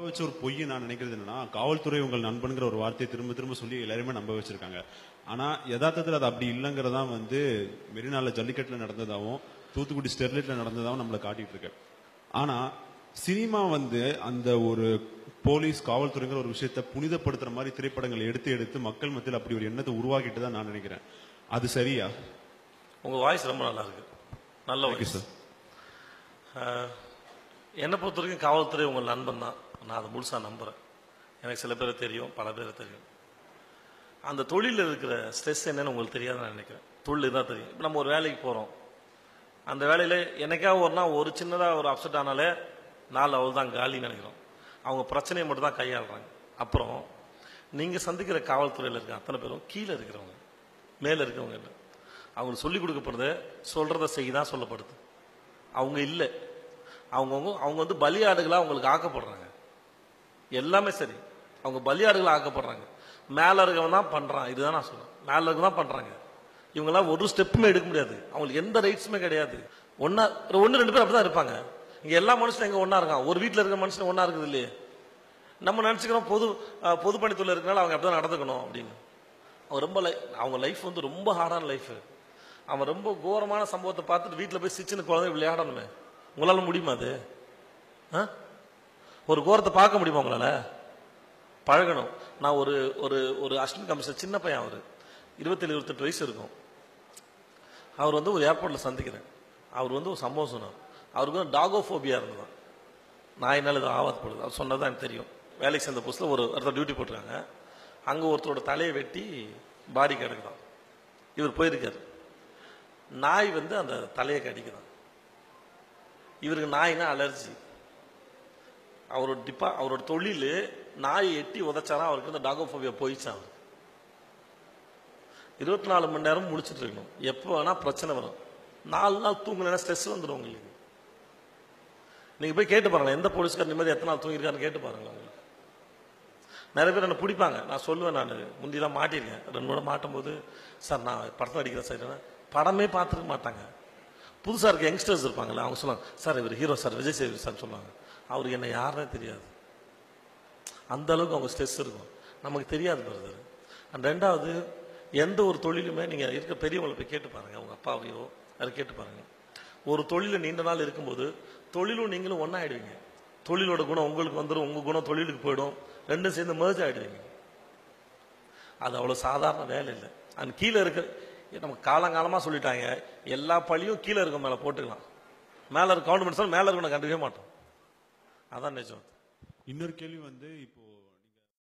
வச்ச ஒரு பொய்யை நான் நினைக்கிறது என்னன்னா காவல்துறை உங்கள் நண்பன்கிற ஒரு வார்த்தையை திரும்ப திரும்ப சொல்லி எல்லாருமே நம்ப வச்சிருக்காங்க ஆனா யதார்த்தத்தில் அது அப்படி இல்லைங்கிறதா வந்து மெரினால ஜல்லிக்கட்டுல நடந்ததாகவும் தூத்துக்குடி ஸ்டெர்லைட்ல நடந்ததாகவும் நம்மளை காட்டிட்டு இருக்கு ஆனா சினிமா வந்து அந்த ஒரு போலீஸ் காவல்துறைங்கிற ஒரு விஷயத்தை புனிதப்படுத்துற மாதிரி திரைப்படங்கள் எடுத்து எடுத்து மக்கள் மத்தியில் அப்படி ஒரு எண்ணத்தை உருவாக்கிட்டு தான் நான் நினைக்கிறேன் அது சரியா உங்க வாய்ஸ் ரொம்ப நல்லா இருக்கு நல்ல Thank you, வாய்ஸ் sir. என்னை பொறுத்த வரைக்கும் காவல்துறை உங்கள் நண்பன் தான் நான் அதை முழுசா நம்புறேன் எனக்கு சில பேரை தெரியும் பல பேரை தெரியும் அந்த தொழிலில் இருக்கிற ஸ்ட்ரெஸ் என்னன்னு உங்களுக்கு தெரியாதுன்னு நான் நினைக்கிறேன் தொழில் தான் தெரியும் இப்போ நம்ம ஒரு வேலைக்கு போகிறோம் அந்த வேலையில் என்னைக்கா ஒரு நாள் ஒரு சின்னதாக ஒரு அப்செட் ஆனாலே நாலு அவள் தான் காலின்னு நினைக்கிறோம் அவங்க பிரச்சனையை மட்டும் தான் கையாளுறாங்க அப்புறம் நீங்கள் சந்திக்கிற காவல்துறையில் இருக்க அத்தனை பேரும் கீழே இருக்கிறவங்க மேலே இருக்கிறவங்க இல்லை அவங்களுக்கு சொல்லிக் கொடுக்கப்படுறது சொல்கிறத செய்ய தான் சொல்லப்படுது அவங்க இல்லை அவங்கவுங்க அவங்க வந்து பலியாடுகளாக அவங்களுக்கு ஆக்கப்படுறாங்க எல்லாமே சரி அவங்க பலியாடுகளாக ஆக்கப்படுறாங்க மேலே இருக்கவன் தான் பண்ணுறான் இதுதான் நான் சொல்றேன் மேலே இருக்க தான் பண்ணுறாங்க இவங்கெல்லாம் ஒரு ஸ்டெப்புமே எடுக்க முடியாது அவங்களுக்கு எந்த ரைட்ஸுமே கிடையாது ஒன்னா ஒன்று ரெண்டு பேர் அப்படி தான் இருப்பாங்க இங்கே எல்லா மனுஷனும் எங்கே ஒன்றா இருக்கான் ஒரு வீட்டில் இருக்கிற மனுஷன் ஒன்றா இருக்குது இல்லையே நம்ம நினச்சிக்கிறோம் பொது அஹ், பொதுப்பணித்துறை இருக்கனால அவங்க அப்படி தான் நடந்துக்கணும் அப்படின்னு அவங்க ரொம்ப லை அவங்க லைஃப் வந்து ரொம்ப ஹார்டான லைஃப் அவன் ரொம்ப கோரமான சம்பவத்தை பார்த்துட்டு வீட்டில் போய் சிச்சுன்னு குழந்தை விளையாடணுமே உங்களால முடியுமா அது ஆ? ஒரு கோரத்தை பார்க்க முடியுமா உங்களால பழகணும் நான் ஒரு ஒரு ஒரு அசிஸ்டன்ட் கமிஷனர் சின்ன பையன் அவர் இருபத்தேழு இருபத்தெட்டு வயசு இருக்கும் அவர் வந்து ஒரு ஏர்போர்ட்டில் சந்திக்கிறேன் அவர் வந்து ஒரு சம்பவம் சொன்னார் அவருக்கு வந்து டாகோஃபோபியா இருந்ததான் நான் என்னால் இது ஆபத்துப்படுது அவர் சொன்னது தான் எனக்கு தெரியும் வேலைக்கு சேர்ந்த புதுசில் ஒரு ஒருத்தர் டியூட்டி போட்டிருக்காங்க அங்கே ஒருத்தரோட தலையை வெட்டி பாடி கிடக்குதான் இவர் போயிருக்காரு நாய் வந்து அந்த தலையை கடிக்குதான் இவருக்கு நாய்னா அலர்ஜி அவரோட டிப்பா அவரோட தொழில் நாயை எட்டி உதைச்சாரா அவருக்கு வந்து டாகோஃபோபியா போயிடுச்சு அவருக்கு இருபத்தி நாலு மணி நேரம் முடிச்சிட்டு இருக்கணும் எப்போ வேணா பிரச்சனை வரும் நாலு நாள் தூங்கலைன்னா ஸ்ட்ரெஸ் வந்துடும் உங்களுக்கு நீங்க போய் கேட்டு பாருங்க எந்த போலீஸ்கார் நிம்மதி எத்தனை நாள் தூங்கியிருக்காருன்னு கேட்டு பாருங்க உங்களுக்கு நிறைய பேர் என்ன பிடிப்பாங்க நான் சொல்லுவேன் நான் முந்திலாம் மாட்டியிருக்கேன் ரெண்டு கூட மாட்டும் போது சார் நான் படத்தில் அடிக்கிறேன் சார் படமே பார்த்துருக்க மாட்டாங்க புதுசாக இருக்க யங்ஸ்டர்ஸ் இருப்பாங்கல்ல அவங்க சொல்லுவாங்க சார் இவர் ஹீரோ சார் விஜய் சேவி சார் சொல்லுவாங்க அவருக்கு என்ன யாருன்னே தெரியாது அந்த அளவுக்கு அவங்க ஸ்ட்ரெஸ் இருக்கும் நமக்கு தெரியாது பிரதர் அண்ட் ரெண்டாவது எந்த ஒரு தொழிலுமே நீங்கள் இருக்க பெரியவங்களை போய் கேட்டு பாருங்க அவங்க அப்பாவையோ அதை கேட்டு பாருங்க ஒரு தொழில நீண்ட நாள் இருக்கும்போது தொழிலும் நீங்களும் ஒன்றாயிடுவீங்க தொழிலோட குணம் உங்களுக்கு வந்துடும் உங்க குணம் தொழிலுக்கு போயிடும் ரெண்டும் சேர்ந்து merge ஆயிடுவீங்க அது அவ்வளவு சாதாரண வேலை இல்லை அண்ட் கீழே இருக்க நம்ம காலங்காலமா சொல்லிட்டாங்க எல்லா பழியும் கீழே இருக்க மேல போட்டுக்கலாம் மேல இருக்க கவுண்ட் மேல இருக்கணும் கண்டுக்கவே மாட்டோம் அதான் நிஜம் இன்னொரு கேள்வி வந்து இப்போ